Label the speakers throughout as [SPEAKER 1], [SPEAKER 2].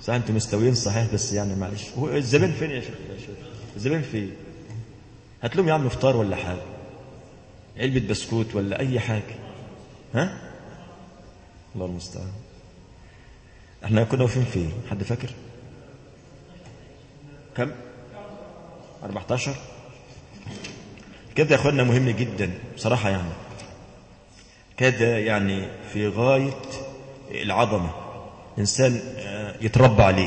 [SPEAKER 1] صح انتم مستويين صحيح بس يعني معلش هو الزبائن فين يا شيخ يا شيخ الزبائن فين هات لهم يا عم فطار ولا حاجه علبه بسكوت ولا اي حاجه ها الله المستعان احنا كنا واقفين فين حد فاكر كم 14 كده يا اخوانا مهم جدا بصراحه يعني كده يعني في غايه العظمه انسان يتربى عليه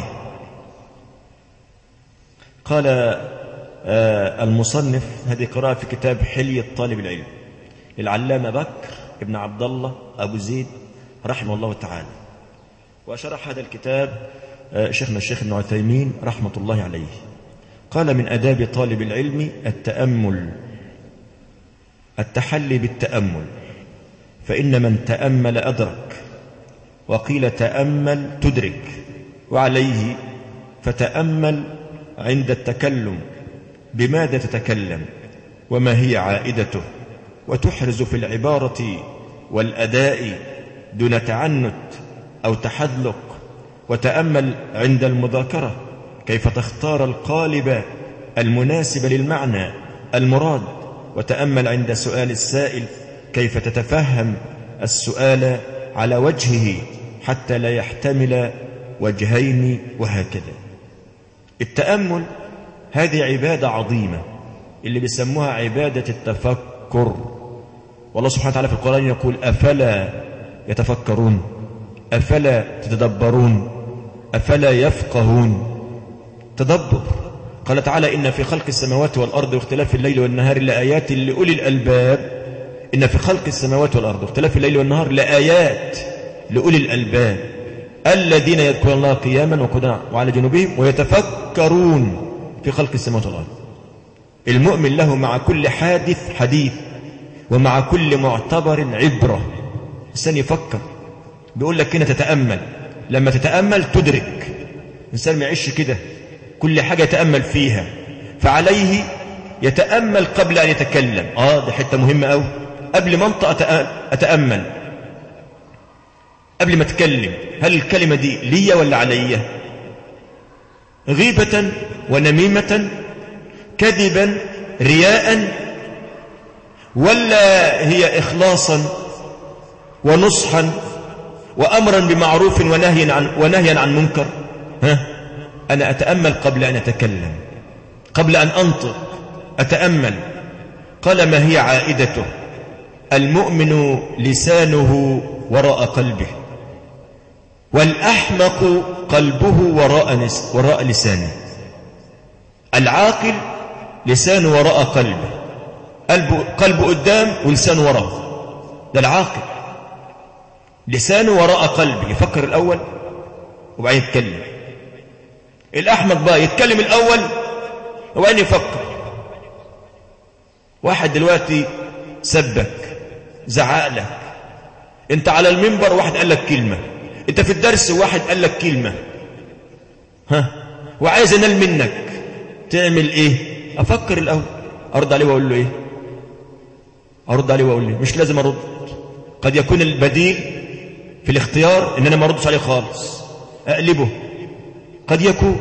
[SPEAKER 1] قال المصنف هذه قراءة في كتاب حلية طالب العلم العلامة بكر ابن عبد الله أبو زيد رحمه الله تعالى وشرح هذا الكتاب شيخنا الشيخ ابن عثيمين رحمة الله عليه قال من أداب طالب العلم التأمل التحلي بالتأمل فإن من تأمل أدرك وقيل تأمل تدرك وعليه فتأمل عند التكلم بماذا تتكلم وما هي عائدته وتحرز في العبارة والأداء دون تعنت أو تحذلق وتأمل عند المذاكرة كيف تختار القالب المناسب للمعنى المراد وتأمل عند سؤال السائل كيف تتفهم السؤال على وجهه حتى لا يحتمل وجهين وهكذا التأمل هذه عبادة عظيمة اللي بيسموها عبادة التفكر والله سبحانه وتعالى في القرآن يقول أفلا يتفكرون أفلا تتدبرون أفلا يفقهون تدبر قال تعالى إن في خلق السماوات والأرض واختلاف الليل والنهار لآيات لأولي الألباب إن في خلق السماوات والأرض واختلاف الليل والنهار لآيات لأولي الألباب الذين يذكرون الله قياما وقعودا وعلى جنوبهم ويتفكرون في خلق السماوات والأرض المؤمن له مع كل حادث حديث ومع كل معتبر عبرة الإنسان يفكر بيقول لك هنا تتأمل لما تتأمل تدرك الإنسان ما يعيش كده كل حاجة يتأمل فيها فعليه يتأمل قبل أن يتكلم آه دي حتة مهمة أوي قبل ما انطق أتأمل قبل ما أتكلم هل الكلمة دي لي ولا علي غيبة ونميمة كذبا رياء ولا هي إخلاصا ونصحا وأمرا بمعروف ونهيا عن, ونهيا عن منكر ها أنا أتأمل قبل أن أتكلم قبل أن أنطق أتأمل قال ما هي عائدته المؤمن لسانه وراء قلبه والأحمق قلبه وراء, وراء لسانه العاقل لسانه وراء قلبه قلبه, قلبه قدام ولسانه وراء ده العاقل لسانه وراء قلبه يفكر الأول وبعدين يتكلم الأحمق بقى يتكلم الأول وبعدين يفكر واحد دلوقتي سبك زعق لك انت على المنبر واحد قال لك كلمة انت في الدرس واحد قال لك كلمة ها وعايز انال منك تعمل ايه افكر الاول ارد عليه واقول له ايه ارد عليه واقول له مش لازم ارد قد يكون البديل في الاختيار ان انا ما اردش عليه خالص اقلبه قد يكون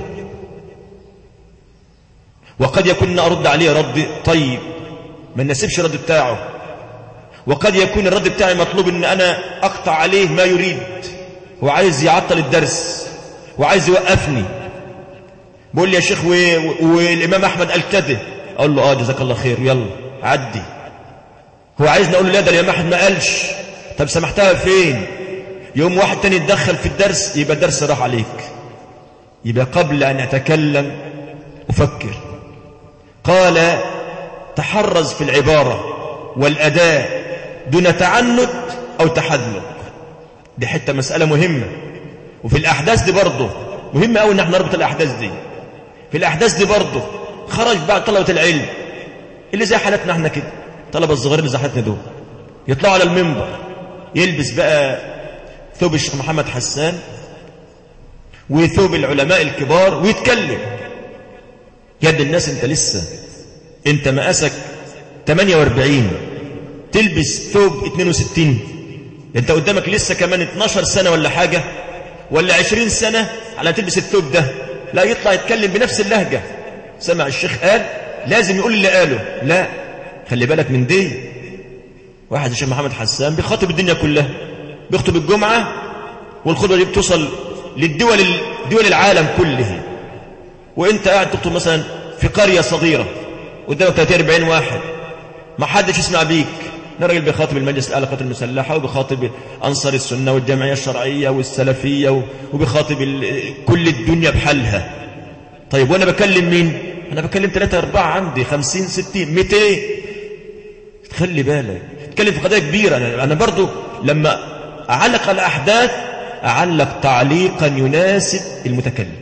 [SPEAKER 1] وقد يكون ان ارد عليه رد طيب ما نسيبش الرد بتاعه وقد يكون الرد بتاعي مطلوب ان انا اقطع عليه ما يريد هو عايز يعطل الدرس وعايز يوقفني بقول لي يا شيخ و... والامام احمد قال كده اقول له اه جزاك الله خير يلا عدي هو عايزني اقول له لا ده الامام احمد ما قالش طب سمحتها فين يوم واحد تاني يتدخل في الدرس يبقى الدرس راح عليك يبقى قبل ان اتكلم افكر قال تحرز في العباره والاداء دون تعنت او تحذلق دي حته مساله مهمه وفي الاحداث دي برضه مهم قوي ان احنا نربط الاحداث دي في الاحداث دي برضه خرج بعض طلبه العلم اللي زي حالتنا احنا كده طلبه الصغيرين اللي زي حالتنا دول يطلعوا على المنبر يلبس بقى ثوب الشيخ محمد حسان وثوب العلماء الكبار ويتكلم يد الناس انت لسه انت مقاسك 48 تلبس ثوب 62 انت قدامك لسه كمان 12 سنة ولا حاجة ولا 20 سنة على تلبس الثوب ده لا يطلع يتكلم بنفس اللهجة سمع الشيخ قال لازم يقول اللي قاله لا خلي بالك من دي واحد الشيخ محمد حسان بيخاطب الدنيا كلها بيخطب الجمعة والخطبة دي بتوصل للدول دول العالم كله وانت قاعد تخطب مثلا في قرية صغيرة قدامك 30 40 واحد ما حدش يسمع بيك ده راجل بيخاطب المجلس الاعلى للقوات المسلحه وبيخاطب انصار السنه والجمعيه الشرعيه والسلفيه وبيخاطب كل الدنيا بحالها طيب وانا بكلم مين انا بكلم ثلاثة أربعة عندي خمسين ستين ميتين تخلي بالك تكلم في قضايا كبيرة أنا, أنا برضو لما أعلق الأحداث أعلق تعليقا يناسب المتكلم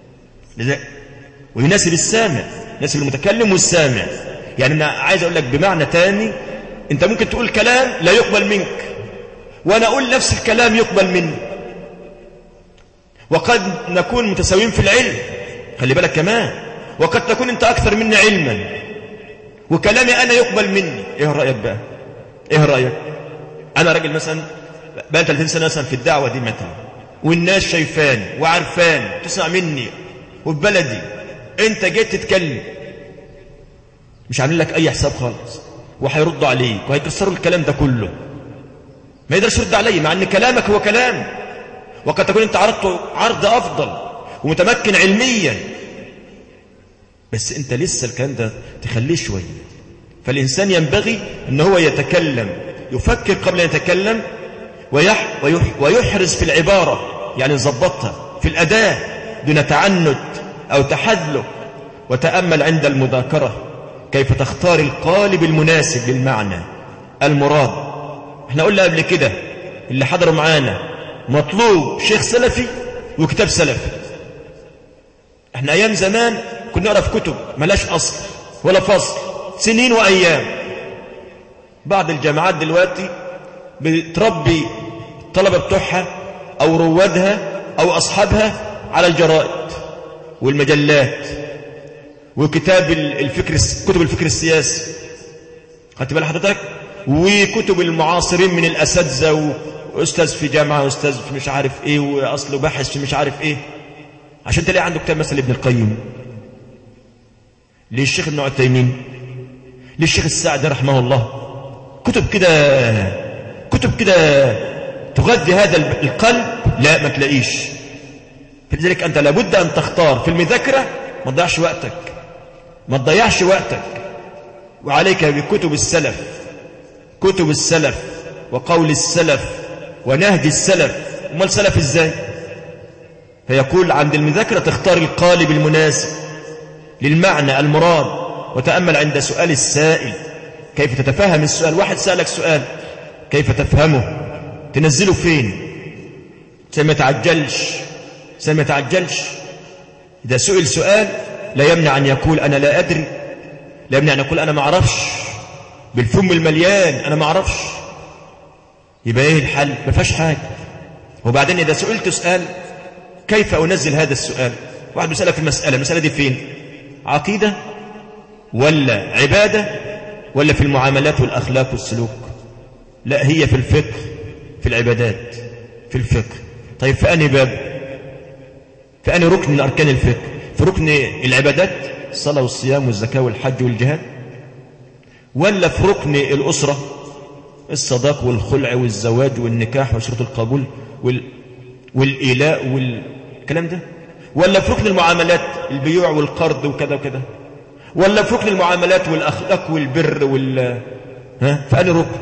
[SPEAKER 1] ويناسب السامع يناسب المتكلم والسامع يعني أنا عايز أقول لك بمعنى تاني أنت ممكن تقول كلام لا يقبل منك وأنا أقول نفس الكلام يقبل مني وقد نكون متساويين في العلم خلي بالك كمان وقد تكون أنت أكثر مني علما وكلامي أنا يقبل مني إيه رأيك بقى إيه رأيك أنا راجل مثلا بقى 30 سنة مثلا في الدعوة دي مثلا والناس شايفاني وعارفاني تسمع مني وفي بلدي أنت جيت تتكلم مش عامل لك أي حساب خالص وهيردوا عليك وهيكسروا الكلام ده كله ما يقدرش يرد علي مع ان كلامك هو كلام وقد تكون انت عرضته عرض افضل ومتمكن علميا بس انت لسه الكلام ده تخليه شويه فالانسان ينبغي ان هو يتكلم يفكر قبل ان يتكلم ويح ويح ويحرز في العباره يعني يظبطها في الاداه دون تعنت او تحذلك وتامل عند المذاكره كيف تختار القالب المناسب للمعنى المراد احنا قلنا قبل كده اللي حضروا معانا مطلوب شيخ سلفي وكتاب سلفي احنا ايام زمان كنا نقرا في كتب ملاش اصل ولا فصل سنين وايام بعض الجامعات دلوقتي بتربي الطلبه بتوعها او روادها او اصحابها على الجرائد والمجلات وكتاب الفكر كتب الفكر السياسي خدت بال حضرتك وكتب المعاصرين من الاساتذه واستاذ في جامعه واستاذ في مش عارف ايه واصله باحث في مش عارف ايه عشان تلاقي عنده كتاب مثلا ابن القيم للشيخ ابن عثيمين للشيخ السعدي رحمه الله كتب كده كتب كده تغذي هذا القلب لا ما تلاقيش فلذلك أنت لابد أن تختار في المذاكرة ما تضيعش وقتك ما تضيعش وقتك وعليك بكتب السلف كتب السلف وقول السلف ونهج السلف امال سلف ازاي فيقول عند المذاكرة تختار القالب المناسب للمعنى المراد وتأمل عند سؤال السائل كيف تتفهم السؤال واحد سألك سؤال كيف تفهمه تنزله فين سيما تعجلش سيما تعجلش إذا سئل سؤال لا يمنع أن يقول أنا لا أدري لا يمنع أن يقول أنا ما أعرفش بالفم المليان أنا ما أعرفش يبقى إيه الحل ما فيهاش حاجة وبعدين إذا سئلت سؤال كيف أنزل هذا السؤال واحد بيسألك في المسألة المسألة دي فين عقيدة ولا عبادة ولا في المعاملات والأخلاق والسلوك لا هي في الفقه في العبادات في الفقه طيب في أني باب في أني ركن من أركان الفقه في ركن العبادات الصلاة والصيام والزكاة والحج والجهاد ولا في ركن الأسرة الصداق والخلع والزواج والنكاح وشروط القبول وال... والإيلاء والكلام ده ولا في ركن المعاملات البيوع والقرض وكذا وكذا ولا في ركن المعاملات والأخلاق والبر وال ها فأني ركن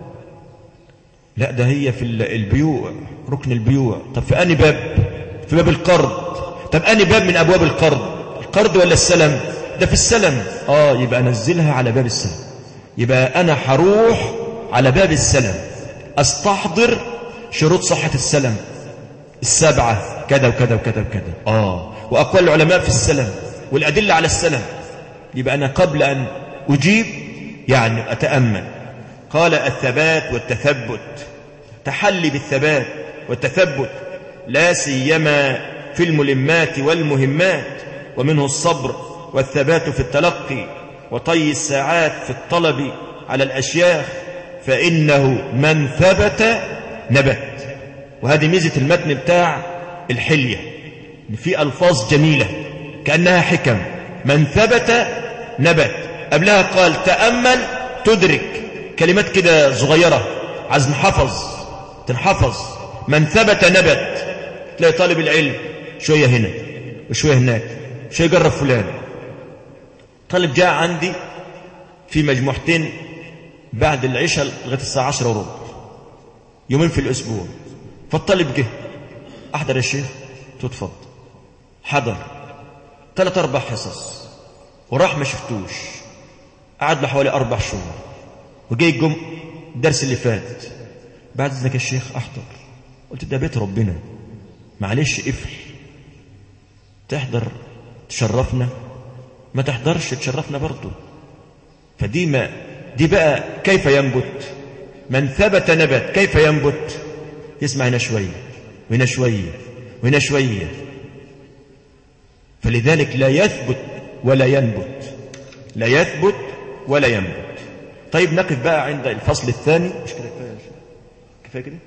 [SPEAKER 1] لا ده هي في البيوع ركن البيوع طب في أني باب في باب القرض طب أني باب من أبواب القرض القرض ولا السلم ده في السلم آه يبقى أنزلها على باب السلم يبقى أنا هروح على باب السلم أستحضر شروط صحة السلم السبعة كذا وكذا وكذا وكذا آه وأقوال العلماء في السلم والأدلة على السلم يبقى أنا قبل أن أجيب يعني أتأمل قال الثبات والتثبت تحلي بالثبات والتثبت لا سيما في الملمات والمهمات ومنه الصبر والثبات في التلقي وطي الساعات في الطلب على الأشياخ فإنه من ثبت نبت وهذه ميزة المتن بتاع الحلية إن في ألفاظ جميلة كأنها حكم من ثبت نبت قبلها قال تأمل تدرك كلمات كده صغيرة عزم حفظ تنحفظ من ثبت نبت تلاقي طالب العلم شوية هنا وشوية هناك شوية يجرب فلان طالب جاء عندي في مجموعتين بعد العشاء لغاية الساعة عشرة وربع يومين في الأسبوع فالطالب جه أحضر الشيخ تتفضل حضر ثلاث أربع حصص وراح ما شفتوش قعد له حوالي أربع شهور وجاي الجم الدرس اللي فات بعد ذلك الشيخ أحضر قلت ده بيت ربنا معلش قفل تحضر تشرفنا ما تحضرش تشرفنا برضه فدي ما دي بقى كيف ينبت من ثبت نبت كيف ينبت يسمع هنا شوية وهنا شوية وهنا شوية فلذلك لا يثبت ولا ينبت لا يثبت ولا ينبت طيب نقف بقى عند الفصل الثاني مش كده كفايه كفايه كده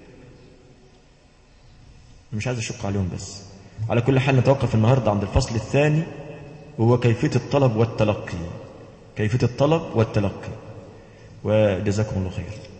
[SPEAKER 1] مش عايز اشق عليهم بس على كل حال نتوقف النهارده عند الفصل الثاني وهو كيفيه الطلب والتلقي كيفيه الطلب والتلقي وجزاكم الله خير